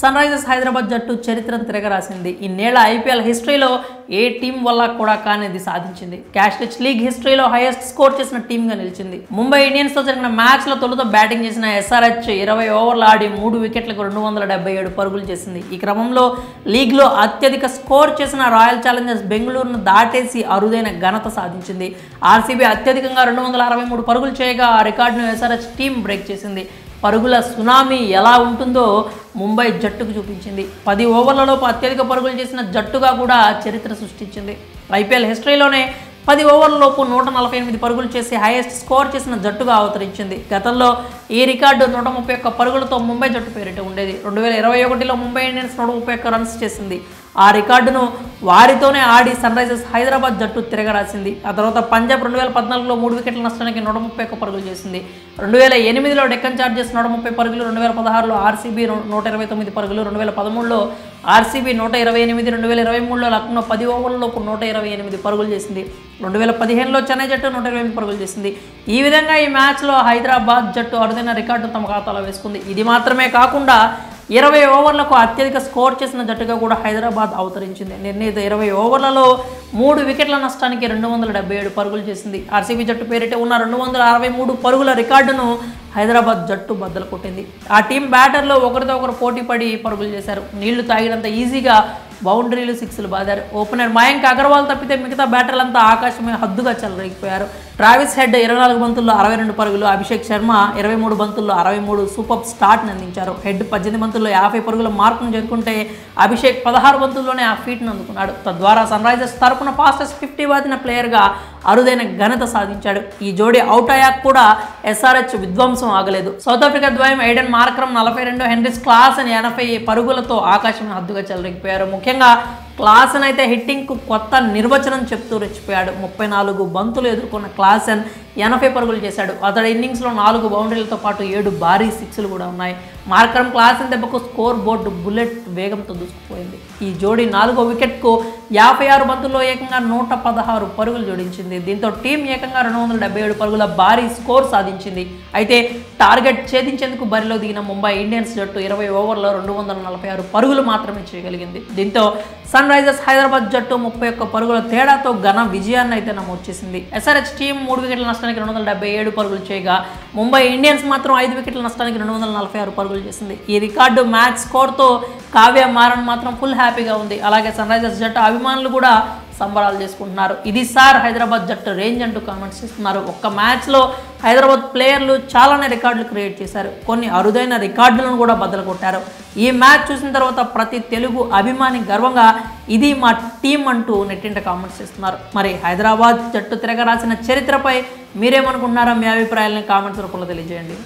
sun Risers Hyderabad జట్టు చరిత్రను తిరగరాసింది ఈ నేల ఐపీఎల్ హిస్టరీలో ఏ టీం వల్ల కూడా కానిది సాధించింది క్యాష్ రిచ్ లీగ్ హిస్టరీలో హైయెస్ట్ స్కోర్ చేసిన టీంగా నిలిచింది ముంబై ఇండియన్స్తో జరిగిన మ్యాచ్లో తొలుత బ్యాటింగ్ చేసిన ఎస్ఆర్హెచ్ ఇరవై ఓవర్లు ఆడి మూడు వికెట్లకు రెండు వందల డెబ్బై ఏడు పరుగులు చేసింది ఈ క్రమంలో లీగ్లో అత్యధిక స్కోర్ చేసిన రాయల్ ఛాలెంజర్స్ బెంగళూరును దాటేసి అరుదైన ఘనత సాధించింది ఆర్సీబీ అత్యధికంగా రెండు వందల అరవై మూడు పరుగులు చేయగా ఆ రికార్డును ఎస్ఆర్హెచ్ టీం బ్రేక్ చేసింది పరుగుల సునామీ ఎలా ఉంటుందో ముంబై జట్టుకు చూపించింది పది ఓవర్లలోపు అత్యధిక పరుగులు చేసిన జట్టుగా కూడా చరిత్ర సృష్టించింది ఐపీఎల్ హిస్టరీలోనే పది ఓవర్లలోపు నూట నలభై ఎనిమిది పరుగులు చేసి హైయెస్ట్ స్కోర్ చేసిన జట్టుగా అవతరించింది గతంలో ఈ రికార్డు నూట ముప్పై ఒక్క పరుగులతో ముంబై జట్టు పేరిట ఉండేది రెండు వేల ఇరవై ఒకటిలో ముంబై ఇండియన్స్ నూట ముప్పై ఒక్క రన్స్ చేసింది ఆ రికార్డును వారితోనే ఆడి సన్ రైజర్స్ హైదరాబాద్ జట్టు తిరగరాసింది ఆ తర్వాత పంజాబ్ రెండు వేల పద్నాలుగులో మూడు వికెట్ల నష్టానికి నూట ముప్పై ఒక్క పరుగులు చేసింది రెండు వేల ఎనిమిదిలో డెక్కన్ చార్జెస్ నూట ముప్పై పరుగులు రెండు వేల పదహారులో ఆర్సీబీ నూట ఇరవై తొమ్మిది పరుగులు రెండు వేల పదమూడులో ఆర్సీబీ నూట ఇరవై ఎనిమిది రెండు వేల ఇరవై మూడులో లక్నో పది ఓవర్లలోపు నూట ఇరవై ఎనిమిది పరుగులు చేసింది రెండు వేల పదిహేనులో చెన్నై జట్టు నూట ఇరవై ఎనిమిది పరుగులు చేసింది ఈ విధంగా ఈ మ్యాచ్లో హైదరాబాద్ జట్టు అరుదైన రికార్డు తమ ఖాతాలో వేసుకుంది ఇది మాత్రమే కాకుండా ఇరవై ఓవర్లకు అత్యధిక స్కోర్ చేసిన జట్టుగా కూడా హైదరాబాద్ అవతరించింది నిర్ణీత ఇరవై ఓవర్లలో మూడు వికెట్ల నష్టానికి రెండు వందల డెబ్బై ఏడు పరుగులు చేసింది ఆర్సీబీ జట్టు పేరిట ఉన్న రెండు వందల అరవై మూడు పరుగుల రికార్డును హైదరాబాద్ జట్టు బద్దలు కొట్టింది ఆ టీం బ్యాటర్లో ఒకరితో ఒకరు పోటీ పడి పరుగులు చేశారు నీళ్లు తాగినంత ఈజీగా బౌండరీలు సిక్స్లు బాదారు ఓపెనర్ మయాంక్ అగర్వాల్ తప్పితే మిగతా బ్యాటర్లంతా ఆకాశమే హద్దుగా చెలరేగిపోయారు ట్రావిస్ హెడ్ ఇరవై నాలుగు బంతుల్లో అరవై రెండు పరుగులు అభిషేక్ శర్మ ఇరవై మూడు బంతుల్లో అరవై మూడు సూపర్ స్టార్ట్ని అందించారు హెడ్ పద్దెనిమిది బంతుల్లో యాభై పరుగుల మార్కును చేరుకుంటే అభిషేక్ పదహారు బంతుల్లోనే ఆ ఫీట్ను అందుకున్నాడు తద్వారా సన్ రైజర్స్ తరపున ఫాస్టెస్ట్ ఫిఫ్టీ బాదిన ప్లేయర్గా అరుదైన ఘనత సాధించాడు ఈ జోడీ అవుట్ అయ్యాక కూడా ఎస్ఆర్హెచ్ విధ్వంసం ఆగలేదు సౌత్ ఆఫ్రికా ద్వయం ఐడెన్ మార్క్రమ్ నలభై రెండు హెన్రిస్ క్లాస్ అని ఎనభై పరుగులతో ఆకాశం హద్దుగా చెలరేగిపోయారు ముఖ్యంగా క్లాసన్ అయితే హిట్టింగ్కు కొత్త నిర్వచనం చెప్తూ రెచ్చిపోయాడు ముప్పై నాలుగు బంతులు ఎదుర్కొన్న క్లాసన్ ఎనభై పరుగులు చేశాడు అతడి ఇన్నింగ్స్లో నాలుగు బౌండరీలతో పాటు ఏడు భారీ సిక్స్లు కూడా ఉన్నాయి మార్కరం క్లాసన్ దెబ్బకు స్కోర్ బోర్డు బుల్లెట్ వేగంతో దూసుకుపోయింది ఈ జోడీ నాలుగో వికెట్కు యాభై ఆరు బంతుల్లో ఏకంగా నూట పదహారు పరుగులు జోడించింది దీంతో టీం ఏకంగా రెండు వందల డెబ్బై ఏడు పరుగుల భారీ స్కోర్ సాధించింది అయితే టార్గెట్ ఛేదించేందుకు బరిలో దిగిన ముంబై ఇండియన్స్ జట్టు ఇరవై ఓవర్లో రెండు వందల నలభై ఆరు పరుగులు మాత్రమే చేయగలిగింది దీంతో సన్ రైజర్స్ హైదరాబాద్ జట్టు ముప్పై ఒక్క పరుగుల తేడాతో ఘన విజయాన్ని అయితే నమోదు చేసింది ఎస్ఆర్హెచ్ టీం మూడు వికెట్ల నష్టానికి రెండు వందల డెబ్బై ఏడు పరుగులు చేయగా ముంబై ఇండియన్స్ మాత్రం ఐదు వికెట్ల నష్టానికి రెండు వందల నలభై ఆరు పరుగులు చేసింది ఈ రికార్డు మ్యాచ్ స్కోర్తో కావ్య మారన్ మాత్రం ఫుల్ హ్యాపీగా ఉంది అలాగే సన్ రైజర్స్ జట్టు అభిమానులు కూడా సంబరాలు చేసుకుంటున్నారు ఇది సార్ హైదరాబాద్ జట్టు రేంజ్ అంటూ కామెంట్స్ ఇస్తున్నారు ఒక్క మ్యాచ్లో హైదరాబాద్ ప్లేయర్లు చాలానే రికార్డులు క్రియేట్ చేశారు కొన్ని అరుదైన రికార్డులను కూడా బద్దలు కొట్టారు ఈ మ్యాచ్ చూసిన తర్వాత ప్రతి తెలుగు అభిమాని గర్వంగా ఇది మా టీం అంటూ నెట్టింట కామెంట్స్ ఇస్తున్నారు మరి హైదరాబాద్ జట్టు తిరగరాసిన చరిత్రపై మీరేమనుకుంటున్నారో మీ అభిప్రాయాలను కామెంట్స్ రూపంలో తెలియజేయండి